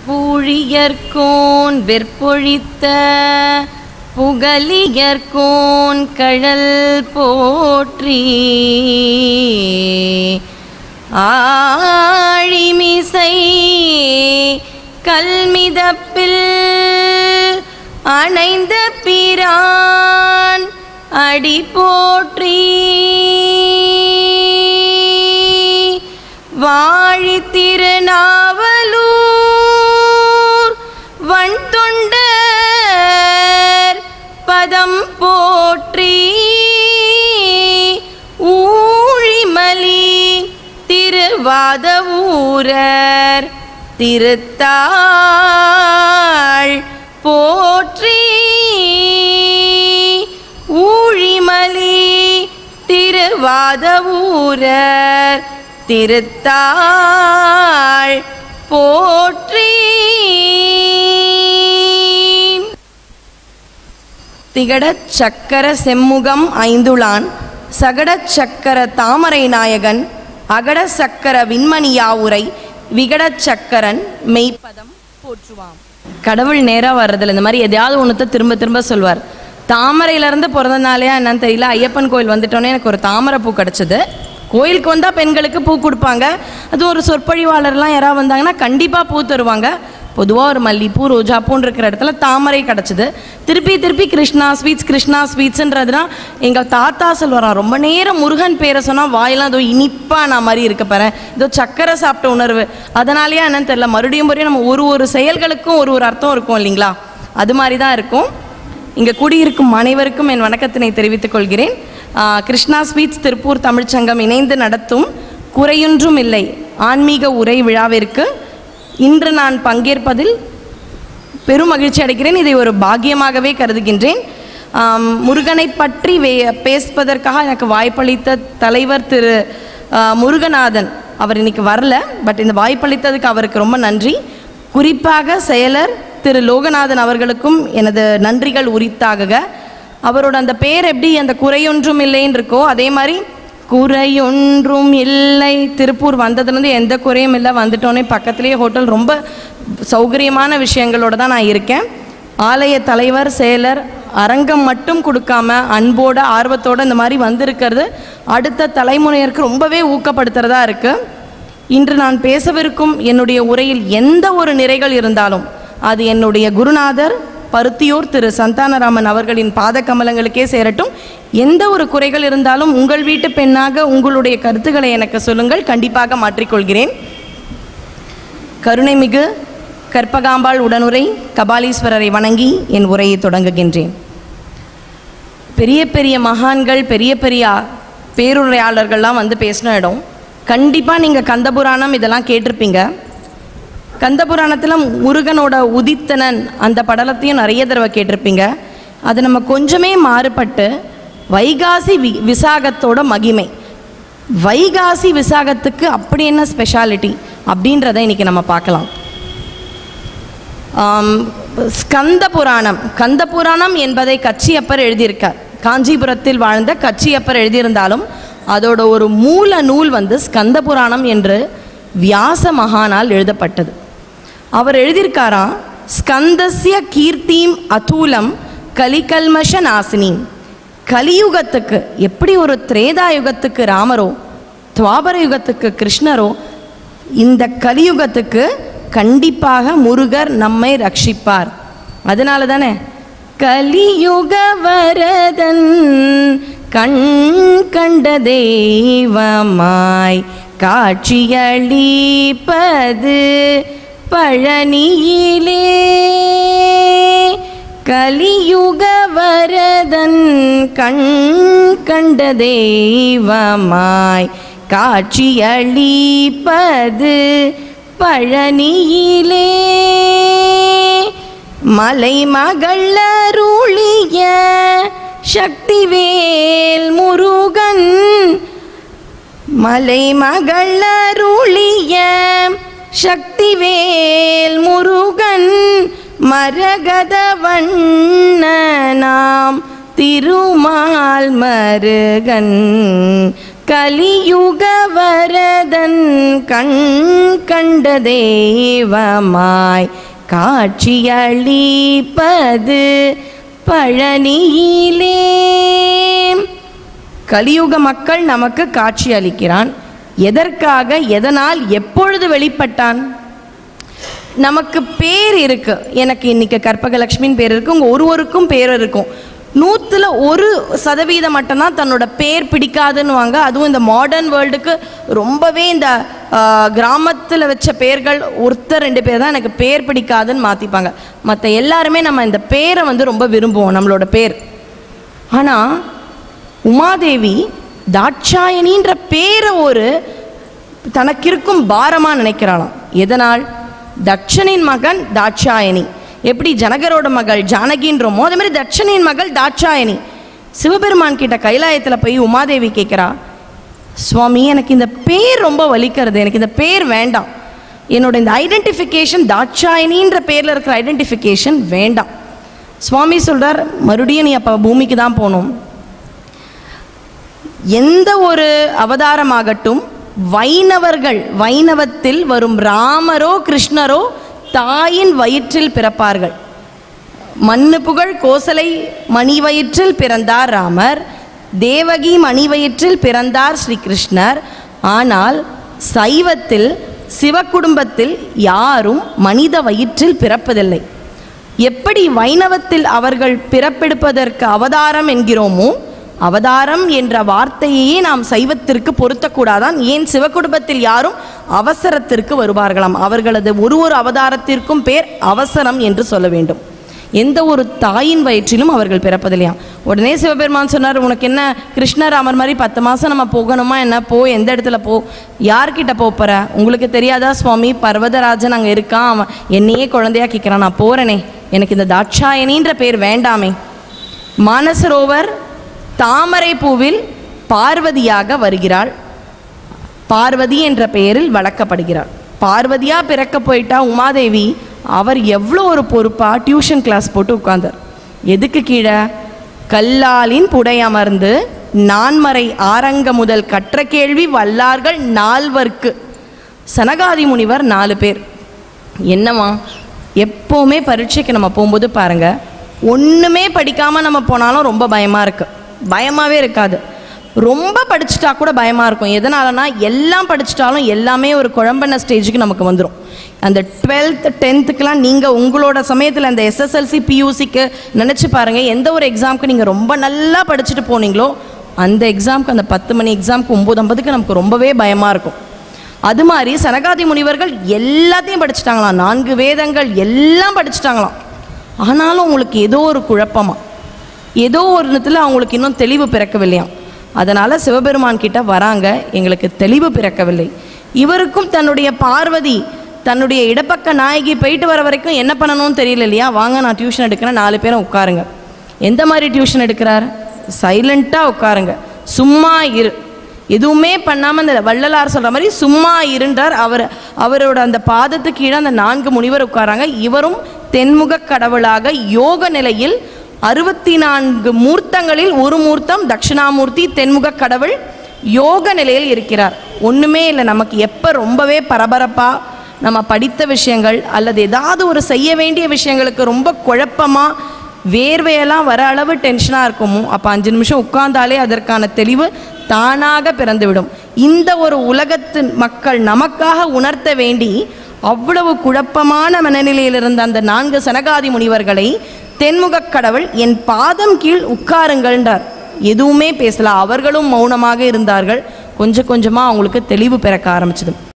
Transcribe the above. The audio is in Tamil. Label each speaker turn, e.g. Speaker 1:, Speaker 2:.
Speaker 1: பூழியர்கோன் வெற்பொழித்த புகலியர்கோன் கழல் போற்றி ஆழிமிசை கல்மிதப்பில் அணைந்த பிரான் அடி போற்றி வாழி திருநாவலூர் வன் தொண்டர் பதம் போற்றி ஊழிமலி திருவாதவூரர் திருத்தாள் போற்றி ஊழிமலி திருவாதவூரர் திருத்தாள் போற்றி திகடச் சக்கர செம்முகம் ஐந்துளான் சகடச் சக்கர தாமரை நாயகன் அகட சக்கர விண்மணியாவுரை விகடச் சக்கரன் மெய்ப்பதம் போற்றுவாம் கடவுள் நேரா வர்றதில்ல இந்த மாதிரி எதையாவது ஒன்றத்தை திரும்ப திரும்ப சொல்வார் தாமரையிலேருந்து பிறந்தனாலையா என்னன்னு தெரியல ஐயப்பன் கோயில் வந்துட்டோன்னே எனக்கு ஒரு தாமரை பூ கிடச்சிது கோயிலுக்கு வந்தால் பெண்களுக்கு பூ கொடுப்பாங்க அது ஒரு சொற்பொழிவாளர்லாம் யாராவது வந்தாங்கன்னா கண்டிப்பாக பூ தருவாங்க பொதுவாக ஒரு மல்லிப்பூ ரோஜாப்பூன்னு இருக்கிற இடத்துல தாமரை கிடச்சிது திருப்பி திருப்பி கிருஷ்ணா ஸ்வீட்ஸ் கிருஷ்ணா ஸ்வீட்ஸுன்றதுனா எங்கள் தாத்தா சொல்லுவாராம் ரொம்ப நேரம் முருகன் பேரை சொன்னால் வாயெல்லாம் ஏதோ இனிப்பா நான் மாதிரி இருக்க போகிறேன் ஏதோ சக்கரை சாப்பிட்ட உணர்வு அதனாலேயே என்னன்னு தெரியல மறுபடியும் மறுபடியும் நம்ம ஒரு ஒரு செயல்களுக்கும் ஒரு ஒரு அர்த்தம் இருக்கும் இல்லைங்களா அது மாதிரி தான் இருக்கும் இங்கே கூடியிருக்கும் அனைவருக்கும் என் வணக்கத்தினை தெரிவித்துக் கொள்கிறேன் ஆ, கிருஷ்ணா ஸ்வீட்ஸ் திருப்பூர் தமிழ்ச்சங்கம் இணைந்து நடத்தும் குறையொன்றும் இல்லை ஆன்மீக உரை விழாவிற்கு இன்று நான் பங்கேற்பதில் பெரும் மகிழ்ச்சி அடைகிறேன் இதை ஒரு பாக்கியமாகவே கருதுகின்றேன் ஆம், முருகனை பற்றி வே பேசுவதற்காக எனக்கு வாய்ப்பளித்த தலைவர் திரு ஆ, முருகநாதன் அவர் இன்னைக்கு வரல பட் இந்த வாய்ப்பளித்ததுக்கு அவருக்கு ரொம்ப நன்றி குறிப்பாக செயலர் திரு லோகநாதன் அவர்களுக்கும் எனது நன்றிகள் உரித்தாகுக அவரோட அந்த பேர் எப்படி அந்த குறையொன்றும் இல்லைன்னு இருக்கோ அதே மாதிரி குறையொன்றும் இல்லை திருப்பூர் வந்ததுலேருந்து எந்த குறையும் இல்லை வந்துட்டோன்னே பக்கத்துலேயே ஹோட்டல் ரொம்ப சௌகரியமான விஷயங்களோட தான் நான் இருக்கேன் ஆலய தலைவர் செயலர் அரங்கம் மட்டும் கொடுக்காம அன்போட ஆர்வத்தோட இந்த மாதிரி வந்திருக்கிறது அடுத்த தலைமுறையருக்கு ரொம்பவே ஊக்கப்படுத்துறதா இருக்குது இன்று நான் பேசவிருக்கும் என்னுடைய உரையில் எந்த ஒரு நிறைகள் இருந்தாலும் அது என்னுடைய குருநாதர் பருத்தியூர் திரு சந்தானராமன் அவர்களின் பாத கமலங்களுக்கே சேரட்டும் எந்த ஒரு குறைகள் இருந்தாலும் உங்கள் வீட்டு பெண்ணாக உங்களுடைய கருத்துக்களை எனக்கு சொல்லுங்கள் கண்டிப்பாக மாற்றிக்கொள்கிறேன் கருணைமிகு கற்பகாம்பாள் உடனுரை கபாலீஸ்வரரை வணங்கி என் உரையை தொடங்குகின்றேன் பெரிய பெரிய மகான்கள் பெரிய பெரிய பேருரையாளர்கள்லாம் வந்து பேசின இடம் கண்டிப்பாக நீங்கள் கந்தபுராணம் இதெல்லாம் கேட்டிருப்பீங்க கந்தபுராணத்தில் முருகனோட உதித்தனன் அந்த படலத்தையும் நிறைய தடவை கேட்டிருப்பீங்க அது நம்ம கொஞ்சமே மாறுபட்டு வைகாசி வி விசாகத்தோட மகிமை வைகாசி விசாகத்துக்கு அப்படி என்ன ஸ்பெஷாலிட்டி அப்படின்றத இன்னைக்கு நம்ம பார்க்கலாம் ஆம், ஸ்கந்த புராணம் கந்த புராணம் என்பதை கச்சியப்பர் எழுதியிருக்கார் காஞ்சிபுரத்தில் வாழ்ந்த கச்சியப்பர் எழுதியிருந்தாலும் அதோட ஒரு மூல நூல் வந்து ஸ்கந்த புராணம் என்று வியாச மகானால் எழுதப்பட்டது அவர் எழுதியிருக்காராம் ஸ்கந்தஸ்ய கீர்த்திம் அதூலம் கலிகல்மஷ நாசினி கலியுகத்துக்கு எப்படி ஒரு திரேதா யுகத்துக்கு ராமரோ துவாபர யுகத்துக்கு கிருஷ்ணரோ இந்த கலியுகத்துக்கு கண்டிப்பாக முருகர் நம்மை ரட்சிப்பார் அதனால தானே கலியுக வரதன் கண் கண்ட தெய்வமாய் காட்சியளிப்பது பழனியிலே கலியுக வரதன் கண் கண்ட தெய்வமாய் காட்சியளிப்பது பழனியிலே மலை மகள் அருளிய சக்திவேல் முருகன் மலை மகள் அருளிய சக்திவேல் முருகன் மரகத வண்ணனாம் திருமால் மருகன் கலியுக வரதன் கண் கண்ட தேவமாய் காட்சியளிப்பது பழனியிலே கலியுக மக்கள் நமக்கு காட்சி அளிக்கிறான் எதற்காக எதனால் எப்பொழுது வெளிப்பட்டான் நமக்கு பேர் இருக்கு எனக்கு இன்னைக்கு கற்பகலட்சுமின்னு பேர் இருக்கு உங்க ஒருவருக்கும் பேர் இருக்கும் நூற்றுல ஒரு சதவீதம் மட்டும்தான் தன்னோட பேர் பிடிக்காதுன்னுவாங்க அதுவும் இந்த மாடர்ன் வேர்ல்டுக்கு ரொம்பவே இந்த கிராமத்தில் வச்ச பேர்கள் ஒருத்தர் ரெண்டு பேர் தான் எனக்கு பேர் பிடிக்காதுன்னு மாற்றிப்பாங்க மற்ற எல்லாருமே நம்ம இந்த பேரை வந்து ரொம்ப விரும்புவோம் நம்மளோட பேர் ஆனால் உமாதேவி தாட்சாயணின்ற பேரை ஒரு தனக்கிருக்கும் பாரமா நினைக்கிறாளாம் எதனால் தட்சனின் மகன் தாட்சாயணி எப்படி ஜனகரோட மகள் ஜானகின்றோமோ அதே மாதிரி தட்சனின் மகள் தாட்சாயணி சிவபெருமான் கிட்ட கைலாயத்தில் போய் உமாதேவி கேட்குறா சுவாமி எனக்கு இந்த பேர் ரொம்ப வலிக்கிறது எனக்கு இந்த பேர் வேண்டாம் என்னோட இந்த ஐடென்டிஃபிகேஷன் தாட்சாயணின்ற பேரில் இருக்கிற ஐடென்டிஃபிகேஷன் வேண்டாம் சுவாமி சொல்றார் மறுபடியும் நீ அப்போ பூமிக்கு தான் போகணும் எந்த ஒரு அவதாரமாகட்டும் வைணவர்கள் வைணவத்தில் வரும் ராமரோ கிருஷ்ணரோ தாயின் வயிற்றில் பிறப்பார்கள் மண்ணு புகழ் கோசலை மணி வயிற்றில் பிறந்தார் ராமர் தேவகி மணி வயிற்றில் பிறந்தார் ஸ்ரீகிருஷ்ணர் ஆனால் சைவத்தில் சிவகுடும்பத்தில் யாரும் மனித வயிற்றில் பிறப்பதில்லை எப்படி வைணவத்தில் அவர்கள் பிறப்பெடுப்பதற்கு அவதாரம் என்கிறோமோ அவதாரம் என்ற வார்த்தையையே நாம் சைவத்திற்கு பொருத்தக்கூடாதான் ஏன் சிவகுடும்பத்தில் யாரும் அவசரத்திற்கு வருவார்களாம் அவர்களது ஒரு ஒரு அவதாரத்திற்கும் பேர் அவசரம் என்று சொல்ல வேண்டும் எந்த ஒரு தாயின் வயிற்றிலும் அவர்கள் பிறப்பதில்லையாம் உடனே சிவபெருமான் சொன்னார் உனக்கு என்ன கிருஷ்ணராமர் மாதிரி பத்து மாதம் நம்ம போகணுமா என்ன போ எந்த இடத்துல போ யார்கிட்ட போப் போற உங்களுக்கு தெரியாதா சுவாமி பர்வதராஜன் அங்கே இருக்கான் அவன் என்னையே குழந்தையா கேட்குறான் நான் போகிறேனே எனக்கு இந்த தாட்சாயணின்ற பேர் வேண்டாமே மானசரோவர் தாமரை பூவில் பார்வதியாக வருகிறாள் பார்வதி என்ற பெயரில் வளர்க்கப்படுகிறாள் பார்வதியா பிறக்க போயிட்டா உமாதேவி அவர் எவ்வளோ ஒரு பொறுப்பா டியூஷன் கிளாஸ் போட்டு உட்கார்ந்தார் எதுக்கு கீழே கல்லாலின் புடை அமர்ந்து நான்மறை ஆரங்க முதல் கற்ற கேள்வி வல்லார்கள் நால்வர்க்கு சனகாதி முனிவர் நாலு பேர் என்னவா எப்போவுமே பரீட்சைக்கு நம்ம போகும்போது பாருங்க ஒன்றுமே படிக்காமல் நம்ம போனாலும் ரொம்ப பயமாக இருக்கு பயமாகவே இருக்காது ரொம்ப படிச்சுட்டா கூட பயமாக இருக்கும் எதனாலனா எல்லாம் படிச்சிட்டாலும் எல்லாமே ஒரு குழம்பின ஸ்டேஜுக்கு நமக்கு வந்துடும் அந்த டுவெல்த் டென்த்துக்கெலாம் நீங்கள் உங்களோட சமயத்தில் அந்த எஸ்எஸ்எல்சி பியூசிக்கு நினச்சி பாருங்கள் எந்த ஒரு எக்ஸாமுக்கு நீங்கள் ரொம்ப நல்லா படிச்சுட்டு போனீங்களோ அந்த எக்ஸாமுக்கு அந்த பத்து மணி எக்ஸாமுக்கு ஒம்பது ஐம்பதுக்கு நமக்கு ரொம்பவே பயமாக இருக்கும் அது மாதிரி சனகாதி முனிவர்கள் எல்லாத்தையும் படிச்சுட்டாங்களாம் நான்கு வேதங்கள் எல்லாம் படிச்சுட்டாங்களாம் ஆனாலும் அவங்களுக்கு ஏதோ ஒரு குழப்பமா ஏதோ ஒரு இடத்துல அவங்களுக்கு இன்னும் தெளிவு பிறக்கவில்லையாம் அதனால் சிவபெருமான் கிட்ட வராங்க எங்களுக்கு தெளிவு பிறக்கவில்லை இவருக்கும் தன்னுடைய பார்வதி தன்னுடைய இடப்பக்க நாயகி போயிட்டு வர வரைக்கும் என்ன பண்ணணும்னு தெரியல இல்லையா வாங்க நான் டியூஷன் எடுக்கிறேன் நாலு பேரும் உட்காருங்க எந்த மாதிரி டியூஷன் எடுக்கிறார் சைலண்ட்டாக உட்காருங்க சும்மா இரு எதுவுமே பண்ணாமல் அந்த வள்ளலார் சொல்கிற மாதிரி சும்மா இருன்றார் அவர் அவரோட அந்த பாதத்துக்கு கீழே அந்த நான்கு முனிவர் உட்காராங்க இவரும் தென்முக கடவுளாக யோக நிலையில் அறுபத்தி நான்கு மூர்த்தங்களில் ஒரு மூர்த்தம் தட்சிணாமூர்த்தி தென்முக கடவுள் யோக நிலையில் இருக்கிறார் ஒன்றுமே இல்லை நமக்கு எப்போ ரொம்பவே பரபரப்பாக நம்ம படித்த விஷயங்கள் அல்லது ஏதாவது ஒரு செய்ய வேண்டிய விஷயங்களுக்கு ரொம்ப குழப்பமாக வேர்வையெல்லாம் வர அளவு டென்ஷனாக இருக்குமோ அப்போ அஞ்சு நிமிஷம் உட்கார்ந்தாலே அதற்கான தெளிவு தானாக பிறந்துவிடும் இந்த ஒரு உலகத்து மக்கள் நமக்காக உணர்த்த வேண்டி அவ்வளவு குழப்பமான மனநிலையில் இருந்த அந்த நான்கு சனகாதி முனிவர்களை தென்முகக் கடவுள் என் பாதம் கீழ் உட்காருங்கள்ன்றார் எதுவுமே பேசல அவர்களும் மௌனமாக இருந்தார்கள் கொஞ்சம் கொஞ்சமாக அவங்களுக்கு தெளிவு பிறக்க ஆரம்பிச்சது